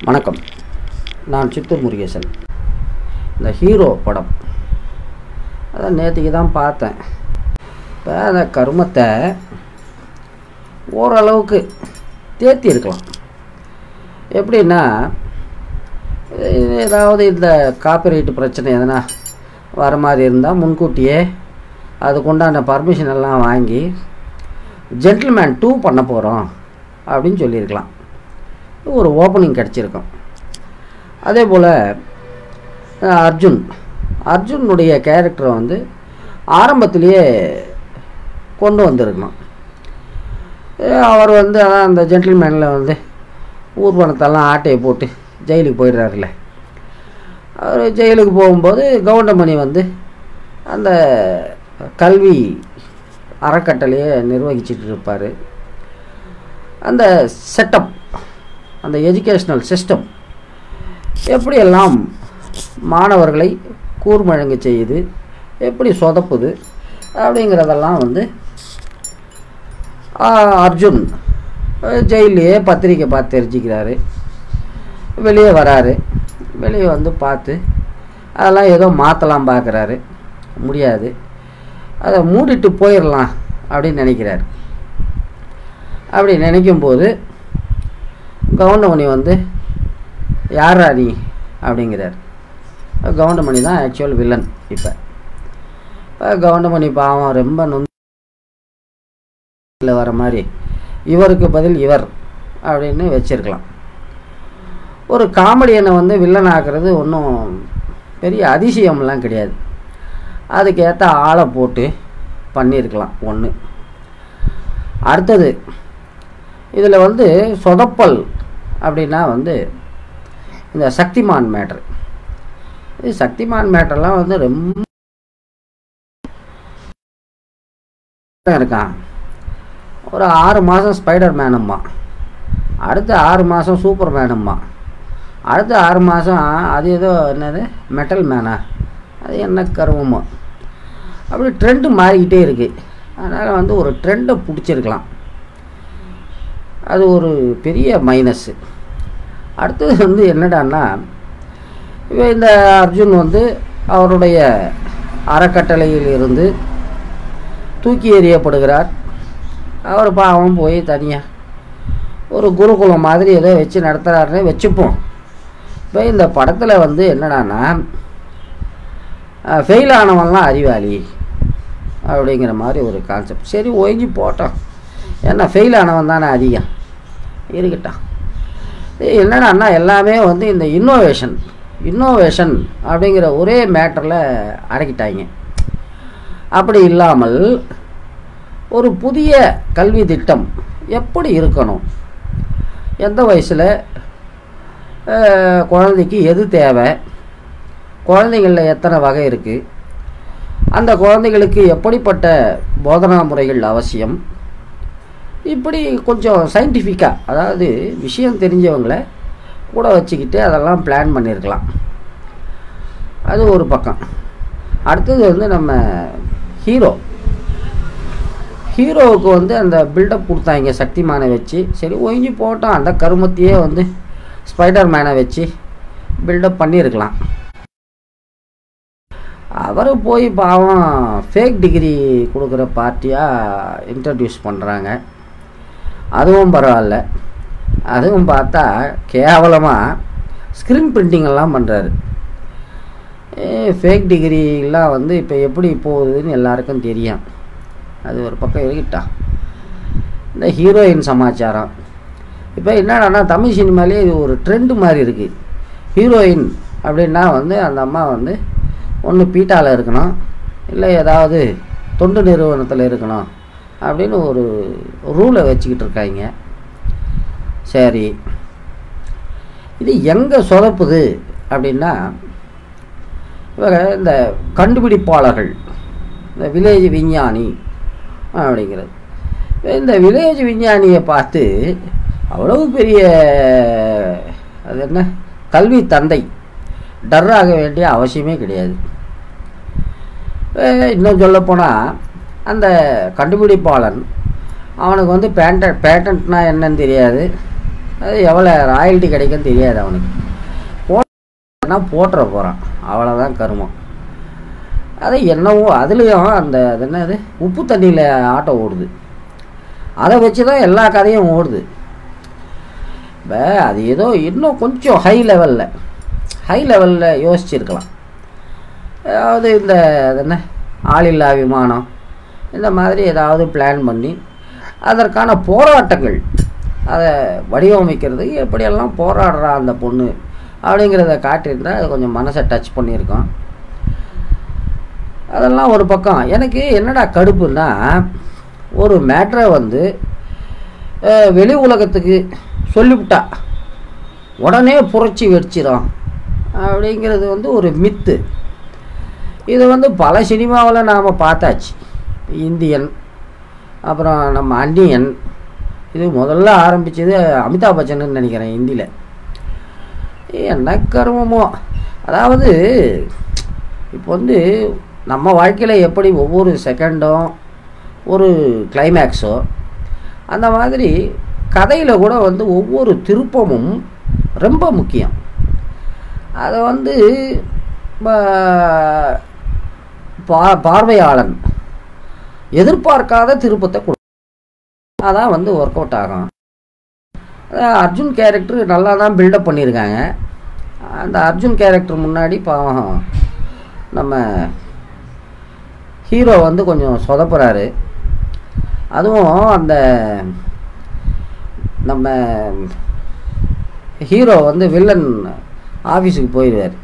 வணக்கம் நான் சித்தூர் முருகேசன் இந்த ஹீரோ படம் அதான் நேற்றுக்கு தான் பார்த்தேன் இப்போ அந்த கருமத்தை ஓரளவுக்கு தேத்தி இருக்கலாம் எப்படின்னா இது ஏதாவது இந்த காப்பிரைட் பிரச்சனை எதனா வர மாதிரி இருந்தால் முன்கூட்டியே அதுக்குண்டான பர்மிஷன் எல்லாம் வாங்கி ஜென்டில்மேன் டூ பண்ண போகிறோம் அப்படின்னு சொல்லியிருக்கலாம் ஒரு ஓப்பனிங் கிடச்சிருக்கும் அதே போல் அர்ஜுன் அர்ஜுனுடைய கேரக்டரை வந்து ஆரம்பத்திலேயே கொண்டு வந்திருக்கணும் அஹ் அவர் வந்து அதான் அந்த ஜென்டில்மேனில் வந்து ஊர்வனத்தெல்லாம் ஆட்டையை போட்டு ஜெயிலுக்கு போயிடுறாருல்ல அவர் ஜெயிலுக்கு போகும்போது கவுண்டமணி வந்து அந்த கல்வி அறக்கட்டளையை நிர்வகிச்சிட்டு இருப்பார் அந்த செட்டப் அந்த எஜுகேஷ்னல் சிஸ்டம் எப்படியெல்லாம் மாணவர்களை கூர்மழங்க செய்யுது எப்படி சொதப்புது அப்படிங்கிறதெல்லாம் வந்து ஆ, அர்ஜுன் ஜெயிலையே பத்திரிக்கை பார்த்து தெரிஞ்சுக்கிறாரு வெளியே வராரு வெளியே வந்து பார்த்து அதெல்லாம் ஏதோ மாற்றலாம் பார்க்குறாரு முடியாது அதை மூடிட்டு போயிடலாம் அப்படின்னு நினைக்கிறார் அப்படி நினைக்கும்போது கவுண்டமணி வந்து யாரா நீ அப்படிங்கிறார் கவுண்டமணி தான் ஆக்சுவல் வில்லன் இப்போ கவுண்டமணி பாவம் ரொம்ப நொந்து வர மாதிரி இவருக்கு பதில் இவர் அப்படின்னு வச்சிருக்கலாம் ஒரு காமெடியனை வந்து வில்லன் ஆக்குறது ஒன்றும் பெரிய அதிசயம்லாம் கிடையாது அதுக்கேற்ற ஆளை போட்டு பண்ணியிருக்கலாம் ஒன்று அடுத்தது இதில் வந்து சொதப்பல் அப்படின்னா வந்து இந்த சக்திமான் மேட்ரு இது சக்திமான் மேட்டர்லாம் வந்து ரொம்ப இருக்கான் ஒரு ஆறு மாதம் ஸ்பைடர் மேனும்மா அடுத்த ஆறு மாதம் சூப்பர் மேனும்மா அடுத்த ஆறு மாதம் அது ஏதோ என்னது மெட்டல் மேனா அது என்ன கருவமோ அப்படி ட்ரெண்டு மாறிக்கிட்டே இருக்குது அதனால் வந்து ஒரு ட்ரெண்டை பிடிச்சிருக்கலாம் அது ஒரு பெரிய மைனஸ்ஸு அடுத்தது வந்து என்னடான்னா இவன் இந்த அர்ஜுன் வந்து அவருடைய அறக்கட்டளையில் இருந்து தூக்கி எறியப்படுகிறார் அவர் பாவம் போய் தனியாக ஒரு குருகுலம் மாதிரி ஏதோ வச்சு நடத்துகிறாருன்னு வச்சுப்போம் இப்போ இந்த படத்தில் வந்து என்னடான்னா ஃபெயில் ஆனவன்லாம் அறிவாளி அப்படிங்கிற மாதிரி ஒரு கான்செப்ட் சரி ஒழிஞ்சு போட்டோம் ஏன்னா ஃபெயில் ஆனவன் தானே அதிகம் இருக்கட்டும் இது என்னடான்னா எல்லாமே வந்து இந்த இன்னோவேஷன் இன்னோவேஷன் அப்படிங்கிற ஒரே மேட்டரில் அடக்கிட்டாங்க அப்படி இல்லாமல் ஒரு புதிய கல்வி திட்டம் எப்படி இருக்கணும் எந்த வயசில் குழந்தைக்கு எது தேவை குழந்தைகளில் எத்தனை வகை இருக்குது அந்த குழந்தைகளுக்கு எப்படிப்பட்ட போதனா முறைகள் அவசியம் இப்படி கொஞ்சம் சயின்டிஃபிக்காக அதாவது விஷயம் தெரிஞ்சவங்கள கூட வச்சுக்கிட்டு அதெல்லாம் பிளான் பண்ணியிருக்கலாம் அது ஒரு பக்கம் அடுத்தது வந்து நம்ம ஹீரோ ஹீரோவுக்கு வந்து அந்த பில்டப் கொடுத்தாங்க சக்திமானை வச்சு சரி ஒழிஞ்சு போட்டோம் அந்த கருமத்தையே வந்து ஸ்பைடர் மேனை வச்சு பில்டப் பண்ணியிருக்கலாம் அவர் போய் பாவம் ஃபேக் டிகிரி கொடுக்குற பார்ட்டியாக இன்ட்ரடியூஸ் பண்ணுறாங்க அதுவும் பரவாயில்ல அதுவும் பார்த்தா கேவலமாக ஸ்க்ரீன் பிரிண்டிங் எல்லாம் பண்ணுறாரு ஃபேக் டிகிரிலாம் வந்து இப்போ எப்படி போகுதுன்னு எல்லாருக்கும் தெரியும் அது ஒரு பக்கம் இருக்கட்டா இந்த ஹீரோயின் சமாச்சாரம் இப்போ என்னடான்னா தமிழ் சினிமாலே இது ஒரு ட்ரெண்டு மாதிரி இருக்குது ஹீரோயின் அப்படின்னா வந்து அந்த அம்மா வந்து ஒன்று பீட்டாவில் இருக்கணும் இல்லை ஏதாவது தொண்டு நிறுவனத்தில் இருக்கணும் அப்படின்னு ஒரு ரூலை வச்சுக்கிட்டு இருக்காங்க சரி இது எங்கே சொதப்புது அப்படின்னா இவங்க இந்த கண்டுபிடிப்பாளர்கள் இந்த வில்லேஜ் விஞ்ஞானி அப்படிங்கிறது இந்த வில்லேஜ் விஞ்ஞானியை பார்த்து அவ்வளவு பெரிய அது என்ன கல்வி தந்தை டர்ராக வேண்டிய அவசியமே கிடையாது அஹ் இன்னும் சொல்லப்போனால் அந்த கண்டுபிடிப்பாளன் அவனுக்கு வந்து பேண்ட பேட்டன்ட்னா என்னன்னு தெரியாது அது எவ்வளோ ராயல்ட்டி கிடைக்கும் தெரியாது அவனுக்கு போட்டா போட்டுற போகிறான் அவ்வளோதான் கருமம் அது என்னவோ அதுலேயும் அந்த அது என்னது உப்பு தண்ணியில் ஆட்டோ ஓடுது அதை வச்சு தான் எல்லா கதையும் ஓடுது இப்போ அது ஏதோ இன்னும் கொஞ்சம் ஹை லெவலில் ஹை லெவலில் யோசிச்சிருக்கலாம் அதாவது இந்த அது என்ன ஆளில்லா விமானம் இந்த மாதிரி ஏதாவது பிளான் பண்ணி அதற்கான போராட்டங்கள் அதை வடிவமைக்கிறதுக்கு எப்படியெல்லாம் போராடுறா அந்த பொண்ணு அப்படிங்கிறத காட்டியிருந்தா அது கொஞ்சம் மனசை டச் பண்ணியிருக்கோம் அதெல்லாம் ஒரு பக்கம் எனக்கு என்னடா கடுப்புன்னா ஒரு மேட்ரை வந்து அஹ், வெளி உலகத்துக்கு சொல்லிவிட்டா உடனே புரட்சி வெடிச்சிடும் அப்படிங்கிறது வந்து ஒரு மித்து இது வந்து பல சினிமாவில் நாம் பார்த்தாச்சு இந்தியன் அப்புறம் நம்ம அன்னியன் இது முதல்ல ஆரம்பித்தது அமிதாப் பச்சன்னு நினைக்கிறேன் ஹிந்தியில் என்ன கருமமோ அதாவது இப்போ வந்து நம்ம வாழ்க்கையில் எப்படி ஒவ்வொரு செகண்டும் ஒரு கிளைமேக்ஸோ அந்த மாதிரி கதையில் கூட வந்து ஒவ்வொரு திருப்பமும் ரொம்ப முக்கியம் அதை வந்து ப- பா பார்வையாளன் எதிர்பார்க்காத திருப்பத்தை கொடு அதான் வந்து ஒர்க் அவுட் ஆகும் அதான் அர்ஜுன் கேரக்டர் நல்லா தான் பில்டப் பண்ணியிருக்காங்க அந்த அர்ஜுன் கேரக்டர் முன்னாடி பாவம் நம்ம ஹீரோ வந்து கொஞ்சம் சொதப்புறாரு அதுவும் அந்த நம்ம ஹீரோ வந்து வில்லன் ஆஃபீஸுக்கு போயிடுவார்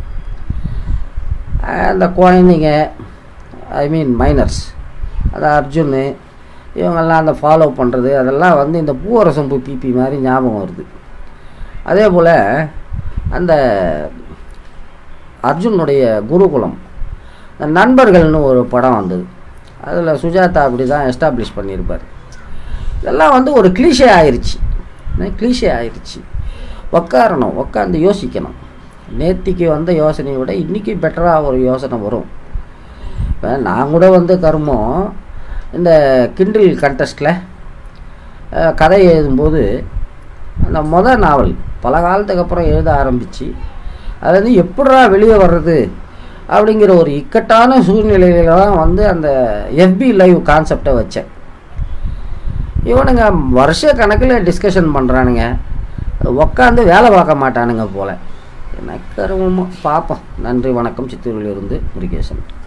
அந்த குழந்தைங்க ஐ மீன் மைனர்ஸ் அது அர்ஜுன் இவங்கெல்லாம் அந்த ஃபாலோ பண்ணுறது அதெல்லாம் வந்து இந்த பூவரசம்பு பிபி மாதிரி ஞாபகம் வருது அதே போல் அந்த அர்ஜுனுடைய குருகுலம் இந்த நண்பர்கள்னு ஒரு படம் வந்தது அதில் சுஜாதா அப்படி தான் எஸ்டாப்ளிஷ் பண்ணியிருப்பார் இதெல்லாம் வந்து ஒரு கிளீஷே ஆயிடுச்சு கிளீஷே ஆயிடுச்சு உக்காரணும் உட்காந்து யோசிக்கணும் நேத்திக்கு வந்த யோசனையை விட இன்றைக்கி பெட்டராக ஒரு யோசனை வரும் இப்போ நான் கூட வந்து கருமம் இந்த கிண்டில் கண்டெஸ்ட்டில் கதை எழுதும்போது அந்த முத நாவல் பல காலத்துக்கு அப்புறம் எழுத ஆரம்பித்து அது வந்து எப்படிடா வெளியே வர்றது அப்படிங்கிற ஒரு இக்கட்டான சூழ்நிலையில தான் வந்து அந்த எஃபி லைவ் கான்செப்டை வச்சேன் இவனுங்க வருஷ கணக்கில் டிஸ்கஷன் பண்ணுறானுங்க உக்காந்து வேலை பார்க்க மாட்டானுங்க போல் எனக்கு கருமமாக பார்ப்போம் நன்றி வணக்கம் சித்தூரிலிருந்து முருகேசன்